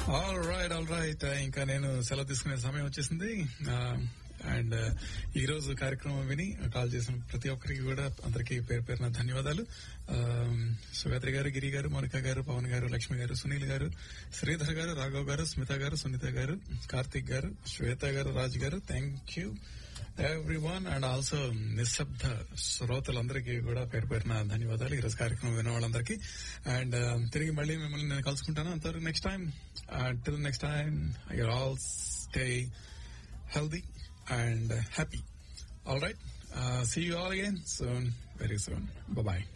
All right all right ఇంకా నేను సెలవు తీసుకునే సమయం వచ్చేసింది అండ్ ఈ రోజు కార్యక్రమం విని కాల్ చేసిన ప్రతి ఒక్కరికి కూడా అందరికీ పేరు పేరున ధన్యవాదాలు సుగాత్రి గారు గిరి గారు మౌనిక గారు పవన్ గారు లక్ష్మి గారు సునీల్ గారు శ్రీధర్ గారు రాఘవ్ గారు స్మిత గారు సునీత గారు కార్తిక్ గారు శ్వేత గారు రాజ్ గారు thank you everyone and also నిశ్శబ్ద శ్రోతలందరికీ కూడా పేరు పేరున ధన్యవాదాలు ఈ రోజు కార్యక్రమం విన్న వాళ్ళందరికీ అండ్ తిరిగి మళ్ళీ మిమ్మల్ని నేను కలుసుకుంటాను అంతవరకు next time till next time your all stay healthy and happy. All right. Uh, see you all again soon, very soon. Bye bye.